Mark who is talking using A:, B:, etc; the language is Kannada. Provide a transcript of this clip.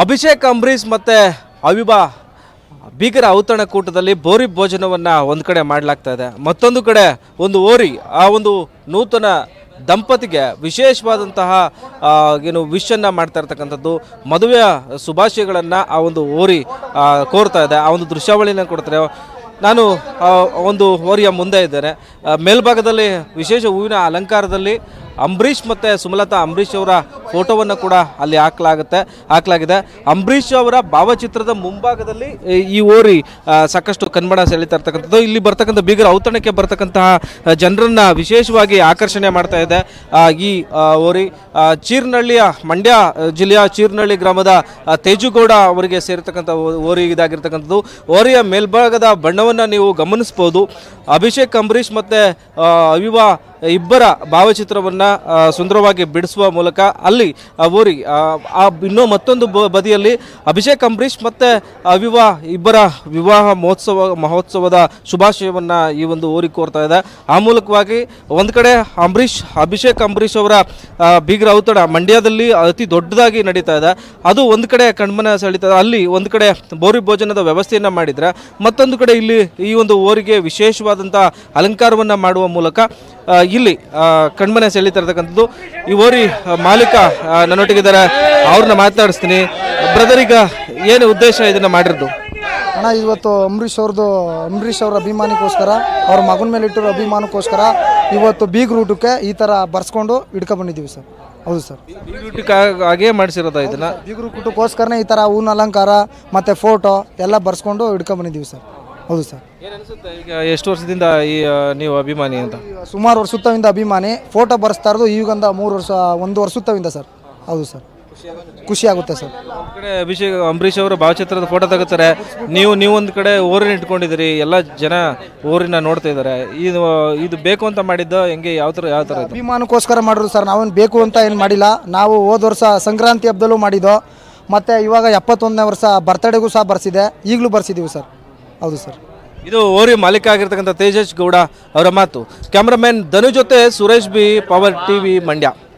A: ಅಭಿಷೇಕ್ ಅಂಬರೀಷ್ ಮತ್ತು ಅವಿಬಾ ಬೀಗರ ಔತಣಕೂಟದಲ್ಲಿ ಬೋರಿ ಭೋಜನವನ್ನು ಒಂದು ಕಡೆ ಮಾಡಲಾಗ್ತಾ ಇದೆ ಮತ್ತೊಂದು ಕಡೆ ಒಂದು ಓರಿ ಆ ಒಂದು ನೂತನ ದಂಪತಿಗೆ ವಿಶೇಷವಾದಂತಹ ಆ, ಏನು ವಿಶನ್ನು ಮಾಡ್ತಾ ಇರ್ತಕ್ಕಂಥದ್ದು ಮದುವೆಯ ಶುಭಾಶಯಗಳನ್ನು ಆ ಒಂದು ಓರಿ ಆ, ಕೋರ್ತಾ ಇದೆ ಆ ಒಂದು ದೃಶ್ಯಾವಳಿನ ಕೊಡ್ತಾರೆ ನಾನು ಆ, ಒಂದು ಓರಿಯ ಮುಂದೆ ಇದ್ದೇನೆ ಆ, ಮೇಲ್ಭಾಗದಲ್ಲಿ ವಿಶೇಷ ಹೂವಿನ ಅಲಂಕಾರದಲ್ಲಿ ಅಂಬರೀಷ್ ಮತ್ತು ಸುಮಲತಾ ಅಂಬರೀಷ್ ಅವರ ಫೋಟೋವನ್ನು ಕೂಡ ಅಲ್ಲಿ ಹಾಕಲಾಗುತ್ತೆ ಹಾಕಲಾಗಿದೆ ಅಂಬರೀಷ್ ಅವರ ಭಾವಚಿತ್ರದ ಮುಂಭಾಗದಲ್ಲಿ ಈ ಈ ಓರಿ ಆ, ಸಾಕಷ್ಟು ಕಣ್ಮಡ ಸೆಳೀತಾ ಇರ್ತಕ್ಕಂಥದ್ದು ಇಲ್ಲಿ ಬರ್ತಕ್ಕಂಥ ಬೀಗರ ಔತಣಕ್ಕೆ ಬರ್ತಕ್ಕಂತಹ ಆ, ಜನರನ್ನ ವಿಶೇಷವಾಗಿ ಆಕರ್ಷಣೆ ಮಾಡ್ತಾ ಇದೆ ಆ, ಈ ಆ, ಓರಿ ಆ, ಚೀರ್ನಹಳ್ಳಿಯ ಮಂಡ್ಯ ಆ, ಜಿಲ್ಲೆಯ ಚೀರ್ನಹಳ್ಳಿ ಗ್ರಾಮದ ಆ, ತೇಜುಗೌಡ ಅವರಿಗೆ ಸೇರಿರ್ತಕ್ಕಂಥ ಓ- ಓರಿ ಇದಾಗಿರ್ತಕ್ಕಂಥದ್ದು ಓರಿಯ ಮೇಲ್ಭಾಗದ ಬಣ್ಣವನ್ನು ನೀವು ಗಮನಿಸ್ಬೋದು ಅಭಿಷೇಕ್ ಅಂಬರೀಷ್ ಮತ್ತು ಅವಿವಾ ಇಬ್ಬರ ಭಾವಚಿತ್ರವನ್ನು ಸುಂದರವಾಗಿ ಬಿಡಿಸುವ ಮೂಲಕ ಅಲ್ಲಿ ಆ ಓರಿ ಆ, ಆ ಇನ್ನೂ ಮತ್ತೊಂದು ಬ- ಬದಿಯಲ್ಲಿ ಅಭಿಷೇಕ್ ಅಂಬರೀಷ್ ಮತ್ತು ಅವಿವಾ ಇಬ್ಬರ ವಿವಾಹ ಮಹೋತ್ಸವ ಮಹೋತ್ಸವದ ಶುಭಾಶಯವನ್ನು ಈ ಒಂದು ಓರಿ ಕೋರ್ತಾ ಇದೆ ಆ ಮೂಲಕವಾಗಿ ಒಂದು ಕಡೆ ಅಂಬರೀಷ್ ಅಭಿಷೇಕ್ ಅಂಬರೀಷ್ ಅವರ ಆ, ಬೀಗರ ಔತಣ ಮಂಡ್ಯದಲ್ಲಿ ಅತಿ ದೊಡ್ಡದಾಗಿ ನಡೀತಾ ಇದೆ ಅದು ಒಂದು ಕಡೆ ಕಣ್ಮನ ಸೆಳೀತಾ ಇದೆ ಅಲ್ಲಿ ಒಂದು ಕಡೆ ಬೋರಿ ಭೋಜನದ ವ್ಯವಸ್ಥೆಯನ್ನು ಮಾಡಿದರೆ ಮತ್ತೊಂದು ಕಡೆ ಇಲ್ಲಿ ಈ ಒಂದು ಓರಿಗೆ ವಿಶೇಷವಾದಂಥ ಅಲಂಕಾರವನ್ನು ಮಾಡುವ ಮೂಲಕ ಆ, ಇಲ್ಲಿ ಆ, ಕಣ್ಮನೆ ಸೆಳೀತಾ ಇರ್ತಕ್ಕಂಥದ್ದು ಈ ಓರಿ ಆ, ಮಾಲೀಕ ಆ, ನನ್ನೊಟ್ಟಿಗಿದ್ದಾರೆ ಅವ್ರನ್ನ ಮಾತನಾಡಿಸ್ತೀನಿ ಬ್ರದರ್ ಈಗ ಏನು ಉದ್ದೇಶ ಇದನ್ನ ಮಾಡಿರೋದು
B: ಅಣ್ಣ ಇವತ್ತು ಅಂಬರೀಷ್ ಅವ್ರದ್ದು ಅಂಬರೀಷ್ ಅವ್ರ ಅಭಿಮಾನಿಗೋಸ್ಕರ ಅವ್ರ ಮಗನ ಮೇಲೆ ಇಟ್ಟಿರೋ ಅಭಿಮಾನಕ್ಕೋಸ್ಕರ ಇವತ್ತು ಬೀಗ್ ರೂಟಕ್ಕೆ ಈ ಥರ ಬರ್ಸ್ಕೊಂಡು ಹಿಡ್ಕೊ ಬಂದಿದ್ದೀವಿ ಸರ್ ಹೌದು ಸರ್
A: ಹಾಗೇ ಮಾಡಿಸಿರೋದ ಇದನ್ನ
B: ಬೀಗ್ ರೂಟಕ್ಕೋಸ್ಕರನೇ ಈ ಥರ ಹೂವಿನ ಅಲಂಕಾರ ಮತ್ತು ಫೋಟೋ ಎಲ್ಲ ಬರ್ಸ್ಕೊಂಡು ಹಿಡ್ಕೊ ಬಂದಿದ್ದೀವಿ ಸರ್ ಹೌದು ಸರ್
A: ಏನು ಅನ್ಸುತ್ತೆ ಈಗ ಎಷ್ಟು ವರ್ಷದಿಂದ ಈ ಆ, ನೀವು ಅಭಿಮಾನಿ ಅಂತ
B: ಈಗ ಸುಮಾರು ವರ್ಷುತ್ತವಿಂದ ಅಭಿಮಾನಿ ಫೋಟೋ ಬರ್ಸ್ತಾ ಇರೋದು ಈಗಂದ ಮೂರು ವರ್ಷ ಒಂದು ವರ್ಷುತ್ತವಿಂದ ಸರ್ ಹೌದು ಸರ್ ಖುಷಿ ಆಗುತ್ತೆ ಸರ್
A: ಒಂದ್ ಕಡೆ ಅಭಿಷೇಕ್ ಅಂಬರೀಷ್ ಅವರ ಭಾವಚಿತ್ರದ ಫೋಟೋ ತಗೋತಾರೆ ನೀವು ನೀವು ಒಂದು ಕಡೆ ಓರಿನ ಇಟ್ಕೊಂಡಿದ್ದೀರಿ ಎಲ್ಲ ಜನ ಓರಿನ ನೋಡ್ತಾ ಇದ್ದಾರೆ ಇದು ಇದು ಬೇಕು ಅಂತ ಮಾಡಿದ್ದು ಹೆಂಗೆ ಯಾವ ಥರ ಯಾವ ಥರ ಇದು
B: ಅಭಿಮಾನಕ್ಕೋಸ್ಕರ ಮಾಡಿದ್ರು ಸರ್ ನಾವೇನು ಬೇಕು ಅಂತ ಏನು ಮಾಡಿಲ್ಲ ನಾವು ಹೋದ ವರ್ಷ ಸಂಕ್ರಾಂತಿ ಹಬ್ಬದಲ್ಲೂ ಮಾಡಿದ್ದು ಮತ್ತು ಇವಾಗ ಎಪ್ಪತ್ತೊಂದನೇ ವರ್ಷ ಬರ್ತಡೇಗೂ ಸಹ ಬರ್ಸಿದೆ ಈಗಲೂ ಬರ್ಸಿದ್ದೀವಿ ಸರ್ ಹೌದು ಸರ್
A: ಇದು ಓರಿ ಮಾಲೀಕ ಆಗಿರ್ತಕ್ಕಂಥ ತೇಜಸ್ ಗೌಡ ಅವರ ಮಾತು ಕ್ಯಾಮ್ರಾಮನ್ ಧನು ಜೊತೆ Suresh B power TV Mandya